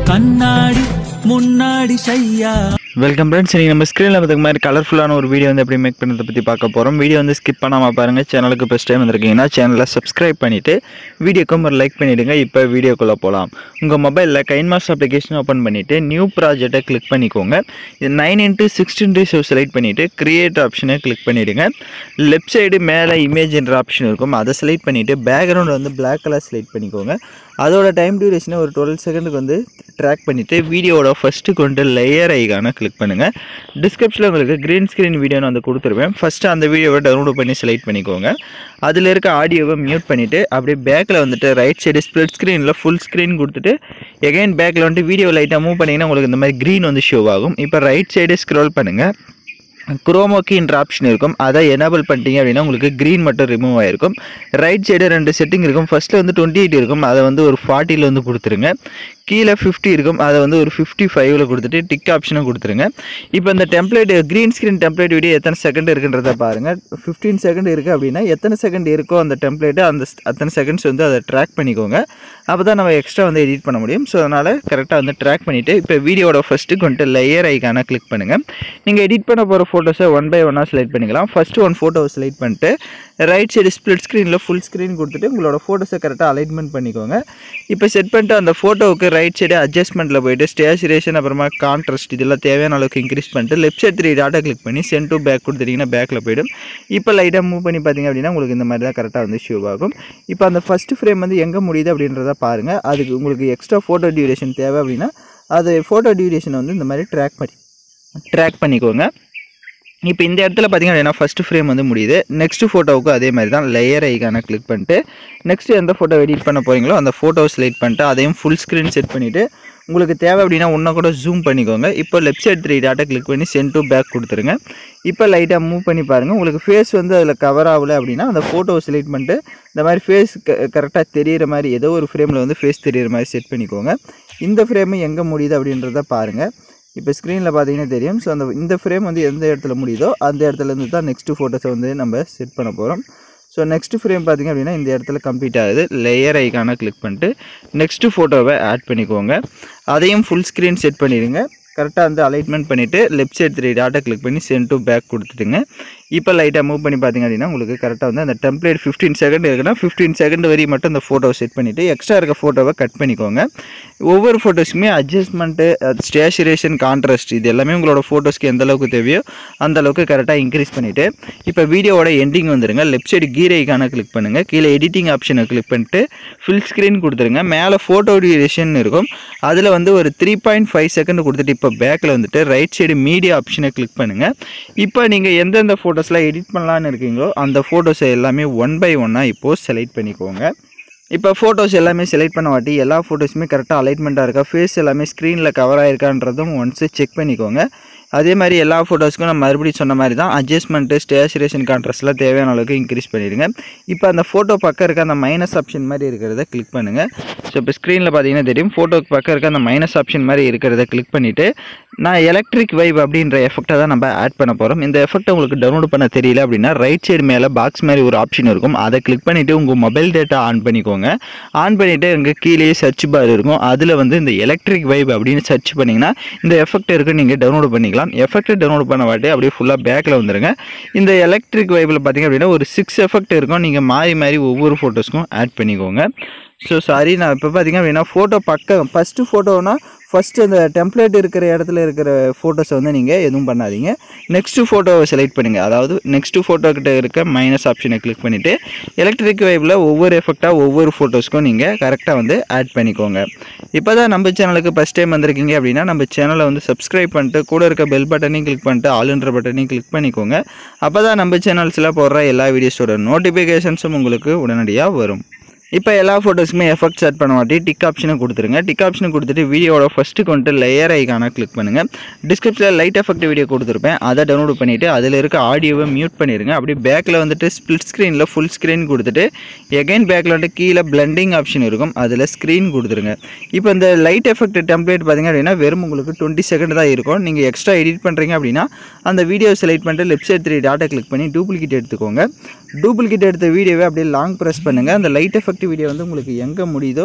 கண்ணாடி முன்னாடி ஷையா welcome friends நீங்கள் நம்ம ஸ்க்ரீனில் பார்த்துக்க மாதிரி கலர்ஃபுல்லான ஒரு வீடியோ வந்து எப்படி மேக் பண்ணுறதை பற்றி பார்க்க போகிறோம் வீடியோ வந்து ஸ்கிப் பண்ணாமல் பாருங்கள் சேனலுக்கு ஃபஸ்ட் டைம் வந்திருக்கீங்கன்னா சேனலை சப்ஸ்கிரைப் பண்ணிவிட்டு வீடியோக்கும் ஒரு லைக் பண்ணிவிடுங்க இப்போ வீடியோக்குள்ளே போகலாம் உங்கள் மொபைலில் கைன்மாஸ் அப்ளிகேஷன் ஓப்பன் பண்ணிவிட்டு நியூ ப்ராஜெக்டை கிளிக் பண்ணிக்கோங்க இது nine into sixteen days select பண்ணிவிட்டு கிரியேட் ஆப்ஷனை கிளிக் பண்ணிவிடுங்க லெஃப்ட் சைடு மேலே இமேஜ்ன்ற ஆப்ஷன் இருக்கும் அதை செலக்ட் பண்ணிவிட்டு பேக்ரவுண்ட் வந்து பிளாக் கலர் செலக்ட் பண்ணிக்கோங்க அதோட டைம் டியூரேஷனை ஒரு டுவெல் செகண்டுக்கு வந்து ட்ராக் பண்ணிவிட்டு வீடியோவோட ஃபஸ்ட்டு கொண்டு லேயர் ஐகானை கிளிக் பண்ணுங்கள் டிஸ்கிரிப்ஷனில் உங்களுக்கு க்ரீன் ஸ்க்ரீன் வீடியோன்னு வந்து கொடுத்துருவேன் ஃபஸ்ட்டு அந்த வீடியோவை டவுன்லோட் பண்ணி செலக்ட் பண்ணிக்கோங்க அதில் இருக்க ஆடியோவை மியூட் பண்ணிவிட்டு அப்படியே பேக்கில் வந்துட்டு ரைட் சைடு ஸ்ப்ளிட் ஸ்க்ரீனில் ஃபுல் ஸ்க்ரீன் கொடுத்துட்டு எகைன் பேக்கில் வந்துட்டு வீடியோ லைட்டாக மூவ் பண்ணிங்கன்னா உங்களுக்கு இந்த மாதிரி க்ரீன் வந்து ஷோ ஆகும் இப்போ ரைட் சைடு ஸ்க்ரோல் பண்ணுங்கள் குரோமோக்கின்ற ஆப்ஷன் இருக்கும் அதை எனேபிள் பண்ணிட்டீங்க அப்படின்னா உங்களுக்கு க்ரீன் மட்டும் ரிமூவ் ஆகிருக்கும் ரைட் சைடு ரெண்டு செட்டிங் இருக்கும் ஃபஸ்ட்டில் வந்து டுவெண்ட்டி எயிட் இருக்கும் அதை வந்து ஒரு ஃபார்ட்டியில் வந்து கொடுத்துருங்க கீழே ஃபிஃப்டி இருக்கும் அதை வந்து ஒரு ஃபிஃப்டி ஃபைவ்ல கொடுத்துட்டு டிக் ஆப்ஷனை கொடுத்துருங்க இப்போ இந்த template green screen template video எத்தனை செகண்ட் இருக்குன்றத பாருங்கள் ஃபிஃப்டீன் செகண்ட் இருக்குது அப்படின்னா எத்தனை செகண்ட் இருக்கோ அந்த டெம்ப்ளேட்டு அந்த அத்தனை செகண்ட்ஸ் வந்து அதை ட்ராக் பண்ணிக்கோங்க அப்போ தான் நம்ம எக்ஸ்ட்ரா வந்து எடிட் பண்ண முடியும் ஸோ அதனால் கரெக்டாக வந்து ட்ராக் பண்ணிவிட்டு இப்போ வீடியோட ஃபஸ்ட்டு கொண்டு லேயர் ஐக்கான கிளிக் பண்ணுங்கள் நீங்கள் எடிட் பண்ண போகிற ஃபோட்டோஸை ஒன் பை ஒன்னாக செலக்ட் பண்ணிக்கலாம் ஃபஸ்ட்டு ஒன் ஃபோட்டோவை செலக்ட் பண்ணிட்டு ரைட் சைடு ஸ்ப்ளிட் ஸ்க்ரீனில் ஃபுல் ஸ்க்ரீன் கொடுத்துட்டு உங்களோட ஃபோட்டோஸை கரெக்டாக அலைன்மெண்ட் பண்ணிக்கோங்க இப்போ செட் பண்ணிட்டு அந்த ஃபோட்டோவுக்கு ரைட் சைடு அட்ஜஸ்ட்மெண்ட்டில் போயிட்டு ஸ்டேச்சுரேஷன் அப்புறமா கான்ட்ராஸ்ட் இதெல்லாம் தேவையான அளவுக்கு இன்க்ரீஸ் பண்ணிட்டு left side three dots click பண்ணி சென்ட் டு பேக் கொடுத்துட்டிங்கன்னா பேக்கில் போயிடும் இப்போ லைட்டாக மூவ் பண்ணி பார்த்தீங்க அப்படின்னா உங்களுக்கு இந்த மாதிரி தான் கரெக்டாக வந்து ஷூ ஆகும் இப்போ அந்த ஃபஸ்ட்டு ஃப்ரேம் வந்து எங்கே முடியுது அப்படின்றத பாருங்கள் அதுக்கு உங்களுக்கு எக்ஸ்ட்ரா ஃபோட்டோ டியூரேஷன் தேவை அப்படின்னா அது ஃபோட்டோ டியூரேஷனை வந்து இந்த மாதிரி ட்ராக் பண்ணி ட்ராக் பண்ணிக்கோங்க இப்போ இந்த இடத்துல பார்த்தீங்க அப்படின்னா ஃபஸ்ட்டு ஃப்ரேம் வந்து முடியுது நெக்ஸ்ட் ஃபோட்டோவுக்கு அதே மாதிரி தான் லேயர் ஐக்கான கிளிக் பண்ணிட்டு நெக்ஸ்ட் எந்த ஃபோட்டோ எடிட் பண்ண போகிறீங்களோ அந்த ஃபோட்டோவை செலக்ட் பண்ணிட்டு அதையும் ஃபுல் ஸ்க்ரீன் செட் பண்ணிவிட்டு உங்களுக்கு தேவை அப்படின்னா இன்னும் கூட ஜூம் பண்ணிக்கோங்க இப்போ left side three dots click பண்ணி சென்ட் டு பேக் கொடுத்துருங்க இப்போ லைட்டாக மூவ் பண்ணி பாருங்கள் உங்களுக்கு ஃபேஸ் வந்து அதில் கவர் ஆகலை அப்படின்னா அந்த ஃபோட்டோவை செலக்ட் பண்ணிட்டு இந்த மாதிரி ஃபேஸ் கரெக்டாக தெரியிற மாதிரி ஏதோ ஒரு ஃப்ரேமில் வந்து ஃபேஸ் தெரியிற மாதிரி செட் பண்ணிக்கோங்க இந்த ஃப்ரேமு எங்கே முடியுது அப்படின்றத பாருங்கள் இப்போ ஸ்க்ரீனில் பார்த்தீங்கன்னா தெரியும் ஸோ அந்த இந்த ஃப்ரேம் வந்து எந்த இடத்துல முடியுதோ அந்த இடத்துலேருந்து தான் நெக்ஸ்ட்டு ஃபோட்டோஸை வந்து நம்ம செட் பண்ண போகிறோம் ஸோ நெக்ஸ்ட் ஃப்ரேம் பார்த்திங்க அப்படின்னா இந்த இடத்துல கம்ப்ளீட் ஆகுது லேயர் ஐக்கான கிளிக் பண்ணிட்டு நெக்ஸ்ட்டு ஃபோட்டோவை ஆட் பண்ணிக்கோங்க அதையும் ஃபுல் ஸ்க்ரீன் செட் பண்ணிடுங்க கரெக்டாக வந்து அலைட்மெண்ட் பண்ணிவிட்டு left side three dots click பண்ணி சென்ட் டு பேக் கொடுத்துட்டுங்க இப்போ லைட்டாக மூவ் பண்ணி பார்த்தீங்க அப்படின்னா உங்களுக்கு கரெக்டாக வந்து அந்த டெம்ப்ளேட் ஃபிஃப்டீன் செகண்ட் இருக்குன்னா ஃபிஃப்டீன் செகண்ட் வரையும் மட்டும் அந்த ஃபோட்டோவை செட் பண்ணிவிட்டு எக்ஸ்ட்ரா இருக்க ஃபோட்டோவை கட் பண்ணிக்கோங்க ஒவ்வொரு ஃபோட்டோஸுக்குமே அட்ஜஸ்ட்மெண்ட்டு ஸ்டேச்சுரேஷன் கான்ட்ராஸ்ட் இது எல்லாமே உங்களோட ஃபோட்டோஸ்க்கு எந்த அளவுக்கு தேவையோ அந்த அளவுக்கு கரெக்டாக இன்க்ரீஸ் பண்ணிவிட்டு இப்போ வீடியோவோட எண்டிங் வந்துருங்க லெஃப்ட் சைடு கீர் ஐக்கான கிளிக் பண்ணுங்கள் கீழே எடிட்டிங் ஆப்ஷனை கிளிக் பண்ணிட்டு ஃபுல் ஸ்க்ரீன் கொடுத்துருங்க மேலே ஃபோட்டோ டியூரேஷன் இருக்கும் அதில் வந்து ஒரு த்ரீ பாயிண்ட் ஃபைவ் செகண்ட் கொடுத்துட்டு இப்போ பேக்கில் வந்துட்டு ரைட் சைடு மீடியா ஆப்ஷனை கிளிக் பண்ணுங்கள் இப்போ நீங்கள் எந்தெந்த ஃபோட்டோஸ்லாம் எடிட் பண்ணலான்னு இருக்கீங்களோ அந்த ஃபோட்டோஸை எல்லாமே ஒன் பை ஒன்னாக இப்போது செலக்ட் பண்ணிக்கோங்க இப்போ ஃபோட்டோஸ் எல்லாமே செலக்ட் பண்ண வாட்டி எல்லா ஃபோட்டோஸுமே கரெக்டாக அலைட்மெண்ட்டாக இருக்கா ஃபேஸ் எல்லாமே ஸ்க்ரீனில் கவர் ஆயிருக்கான்றதும் ஒன்ஸு செக் பண்ணிக்கோங்க அதே மாதிரி எல்லா ஃபோட்டோஸ்க்கும் நம்ம மறுபடியும் சொன்ன மாதிரி தான் அட்ஜஸ்ட்மெண்ட்டு ஸ்டேச்சுரேஷன் கான்ட்ராஸ்ட்லாம் தேவையான அளவுக்கு இன்க்ரீஸ் பண்ணிடுங்க இப்போ அந்த ஃபோட்டோ பக்கம் இருக்க அந்த மைனஸ் ஆப்ஷன் மாதிரி இருக்கிறத கிளிக் பண்ணுங்கள் ஸோ இப்போ ஸ்க்ரீனில் பார்த்தீங்கன்னா தெரியும் ஃபோட்டோக்கு பக்கம் இருக்க அந்த மைனஸ் ஆப்ஷன் மாதிரி இருக்கிறத கிளிக் பண்ணிவிட்டு நான் எலக்ட்ரிக் வைப் அப்படின்ற எஃபெக்ட்டை தான் நம்ம ஆட் பண்ண போகிறோம் இந்த எஃபெக்ட்டை உங்களுக்கு டவுன்லோட் பண்ண தெரியல அப்படின்னா ரைட் சைடு மேலே பாக்ஸ் மாதிரி ஒரு ஆப்ஷன் இருக்கும் அதை கிளிக் பண்ணிவிட்டு உங்கள் மொபைல் டேட்டா ஆன் பண்ணிக்கோங்க ஆன் பண்ணிவிட்டு இங்கே கீழேயே சர்ச் பார் இருக்கும் அதில் வந்து இந்த எலக்ட்ரிக் வைப் அப்படின்னு சர்ச் பண்ணிங்கன்னா இந்த எஃபெக்ட் இருக்குது நீங்கள் டவுன்லோட் பண்ணிக்கலாம் எஃபெக்ட் டவுன்லோட் பண்ண வாட்டி அப்படியே ஃபுல்லாக பேக்கில் வந்துருங்க இந்த எலக்ட்ரிக் வைப்பில் பார்த்தீங்க அப்படின்னா ஒரு சிக்ஸ் எஃபெக்ட் இருக்கும் நீங்கள் மாறி மாறி ஒவ்வொரு ஃபோட்டோஸ்க்கும் ஆட் பண்ணிக்கோங்க ஸோ சாரி நான் இப்போ பார்த்தீங்க அப்படின்னா ஃபோட்டோ பக்கம் ஃபஸ்ட்டு ஃபோட்டோனா ஃபஸ்ட்டு அந்த டெம்ப்ளேட் இருக்கிற இடத்துல இருக்கிற ஃபோட்டோஸை வந்து நீங்கள் எதுவும் பண்ணாதீங்க நெக்ஸ்ட்டு ஃபோட்டோவை செலக்ட் பண்ணுங்கள் அதாவது நெக்ஸ்ட்டு ஃபோட்டோ கிட்ட இருக்க மைனஸ் ஆப்ஷனை கிளிக் பண்ணிவிட்டு எலக்ட்ரிக் வைப்பில் ஒவ்வொரு எஃபெக்டாக ஒவ்வொரு ஃபோட்டோஸ்க்கும் நீங்கள் கரெக்டாக வந்து ஆட் பண்ணிக்கோங்க இப்போ தான் நம்ம சேனலுக்கு ஃபஸ்ட் டைம் வந்திருக்கீங்க அப்படின்னா நம்ம சேனலை வந்து சப்ஸ்கிரைப் பண்ணிட்டு கூட இருக்க பெல் பட்டனையும் கிளிக் பண்ணிட்டு ஆளுன்ற பட்டனையும் கிளிக் பண்ணிக்கோங்க அப்போ தான் நம்ம சேனல்ஸில் போடுற எல்லா வீடியோஸோட நோட்டிஃபிகேஷன்ஸும் உங்களுக்கு உடனடியாக வரும் இப்போ எல்லா ஃபோட்டோஸுமே எஃபெக்ட் செட் பண்ண மாட்டி டிக் ஆப்ஷனை கொடுத்துருங்க டிக் ஆப்ஷனை கொடுத்துட்டு வீடியோட ஃபஸ்ட்டு கொண்டு லேயர் ஐக்கான கிளிக் பண்ணுங்கள் டிஸ்கிரிப்ஷனில் லைட் எஃபெக்ட் வீடியோ கொடுத்துருப்பேன் அதை டவுன்லோட் பண்ணிவிட்டு அதில் இருக்க ஆடியோவை மியூட் பண்ணிடுங்க அப்படி பேக்கில் வந்துட்டு ஸ்ப்ளிட் ஸ்க்ரீனில் ஃபுல் ஸ்க்ரீன் கொடுத்துட்டு எகைன் பேக்கில் வந்துட்டு கீழே பிளண்டிங் ஆப்ஷன் இருக்கும் அதில் ஸ்க்ரீன் கொடுத்துருங்க இப்போ இந்த லைட் எஃபெக்ட் டெம்ப்ளேட் பார்த்தீங்க அப்படின்னா வெறும் உங்களுக்கு டுவெண்ட்டி செகண்ட் தான் இருக்கும் நீங்கள் எக்ஸ்ட்ரா எடிட் பண்ணுறீங்க அப்படின்னா அந்த வீடியோ செலக்ட் பண்ணிட்டு left side three dots click பண்ணி டூப்ளிகேட் எடுத்துக்கோங்க டூப்ளிகேட் எடுத்த வீடியோவை அப்படியே லாங் ப்ரெஸ் பண்ணுங்கள் அந்த லைட் எஃபெக்ட் வீடியோ வந்து உங்களுக்கு எங்கே முடியுதோ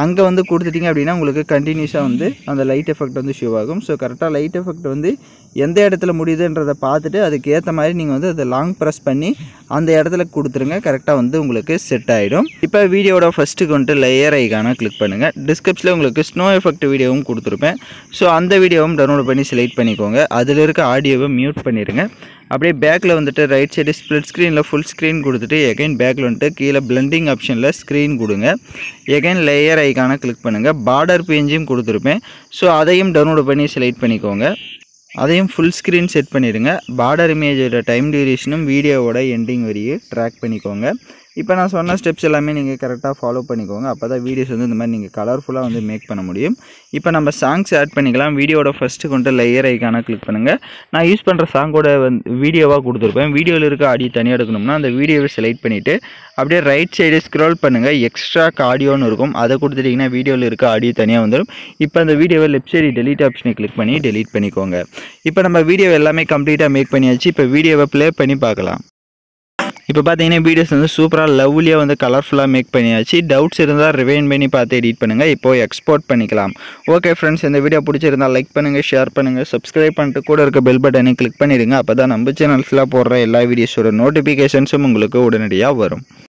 அங்கே வந்து கொடுத்துட்டீங்க அப்படின்னா உங்களுக்கு கண்டினியூஸாக வந்து அந்த லைட் எஃபெக்ட் வந்து ஷோ ஆகும் ஸோ கரெக்டாக லைட் எஃபெக்ட் வந்து எந்த இடத்துல முடியுதுன்றதை பார்த்துட்டு அதுக்கு ஏற்ற மாதிரி நீங்கள் வந்து அதை லாங் ப்ரெஸ் பண்ணி அந்த இடத்துல கொடுத்துருங்க கரெக்டாக வந்து உங்களுக்கு செட் ஆகிடும் இப்போ வீடியோட ஃபஸ்ட்டுக்கு வந்துட்டு லேயர் ஐக்கான கிளிக் பண்ணுங்கள் டிஸ்கிரிப்ஷனில் உங்களுக்கு ஸ்னோ எஃபெக்ட் வீடியோவும் கொடுத்துருப்பேன் ஸோ அந்த வீடியோவும் டவுன்லோட் பண்ணி செலக்ட் பண்ணிக்கோங்க அதில் இருக்க ஆடியோவை மியூட் பண்ணிடுங்க அப்படியே பேக்கில் வந்துட்டு ரைட் சைடு ஸ்ப்ளிட் ஸ்க்ரீனில் ஃபுல் ஸ்க்ரீன் கொடுத்துட்டு எகைன் பேக்கில் வந்துட்டு கீழே பிளெண்டிங் ஆப்ஷனில் ஸ்க்ரீன் கொடுங்க எகைன் லேயர் ஐக்கான கிளிக் பண்ணுங்கள் பார்டர் பேஜையும் கொடுத்துருப்பேன் ஸோ அதையும் டவுன்லோட் பண்ணி செலக்ட் பண்ணிக்கோங்க அதையும் ஃபுல் ஸ்க்ரீன் செட் பண்ணிடுங்க பார்டர் இமேஜோட டைம் டியூரேஷனும் வீடியோவோட எண்டிங் வரையும் ட்ராக் பண்ணிக்கோங்க இப்போ நான் சொன்ன ஸ்டெப்ஸ் எல்லாமே நீங்கள் கரெக்டாக ஃபாலோ பண்ணிக்கோங்க அப்போ தான் வீடியோஸ் வந்து இந்த மாதிரி நீங்கள் கலர்ஃபுல்லாக வந்து மேக் பண்ண முடியும் இப்போ நம்ம சாங்ஸ் ஆட் பண்ணிக்கலாம் வீடியோட ஃபஸ்ட்டு கொண்டு லேயர் ஐக்கான கிளிக் பண்ணுங்கள் நான் யூஸ் பண்ணுற சாங்கோட வந்து வீடியோவாக கொடுத்துருப்பேன் வீடியோவில் இருக்க ஆடியோ தனியாக எடுக்கணும்னா அந்த வீடியோவை செலக்ட் பண்ணிவிட்டு அப்படியே ரைட் சைடு ஸ்க்ரோல் பண்ணுங்கள் எக்ஸ்ட்ரா ஆடியோன்னு இருக்கும் அதை கொடுத்துட்டிங்கன்னா வீடியோவில் இருக்க ஆடியோ தனியாக வந்துடும் இப்போ அந்த வீடியோவை லெஃப்ட் சைடு டெலீட் ஆப்ஷனை கிளிக் பண்ணி டெலீட் பண்ணிக்கோங்க இப்போ நம்ம வீடியோ எல்லாமே கம்ப்ளீட்டாக மேக் பண்ணியாச்சு இப்போ வீடியோவை ப்ளே பண்ணி பார்க்கலாம் இப்போ பார்த்தீங்கன்னா வீடியோஸ் வந்து சூப்பராக லவ்லியாக வந்து கலர்ஃபுல்லாக மேக் பண்ணியாச்சு டவுட்ஸ் இருந்தால் ரிவைன் பண்ணி பார்த்து எடிட் பண்ணுங்கள் இப்போ எக்ஸ்போர்ட் பண்ணிக்கலாம் ஓகே ஃப்ரெண்ட்ஸ் இந்த வீடியோ பிடிச்சிருந்தால் லைக் பண்ணுங்கள் ஷேர் பண்ணுங்கள் சப்ஸ்கிரைப் பண்ணிட்டு கூட இருக்க பெல் பட்டனை கிளிக் பண்ணிடுங்க அப்போ தான் நம்ம சேனல்ஸில் போடுற எல்லா வீடியோஸோட நோட்டிஃபிகேஷன்ஸும் உங்களுக்கு உடனடியாக வரும்